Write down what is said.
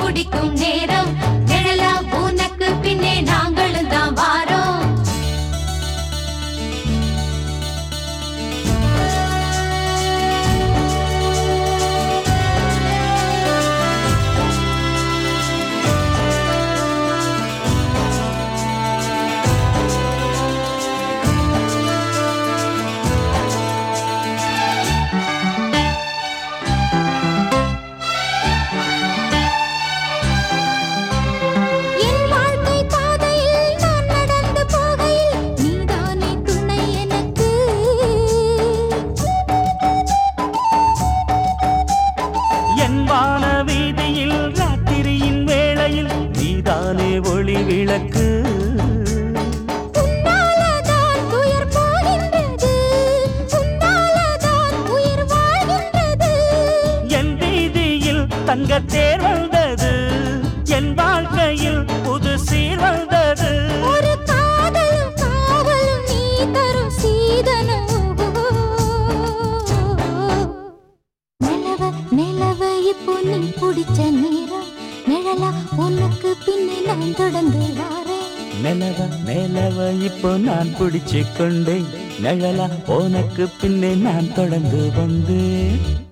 பிடிக்கும் நேரம் நிழலா உனக்கு பின்னே நாங்களும் தான் வாரோம் என் வாழ்க்கை பாதையில் நான் நடந்து போகையில் நீதானே துணை எனக்கு என் வான வீதியில் ராத்திரியின் வேளையில் நீதானே ஒளி விளக்கு உன்னாலதான் துயர் போகின்றது உன்னாலதான் உயிர் வாழ்கின்றது என் வீதியில் தங்க தேர் வந்தது என் வாழ்க்கையில் புது சீர் வந்தது ஒரு காதலும் காவலும் நீ தரும் சீதனம் நிலவ நிலவ இப்போ நீ பிடிச்ச நேரம் நிழலா உனக்கு பின்னே நான் தொடர்ந்து வாரேன் நிலவ நிலவ இப்போ நான் பிடிச்சு கொண்டேன் நிழலா உனக்கு பின்னே நான் தொடர்ந்து வந்தேன்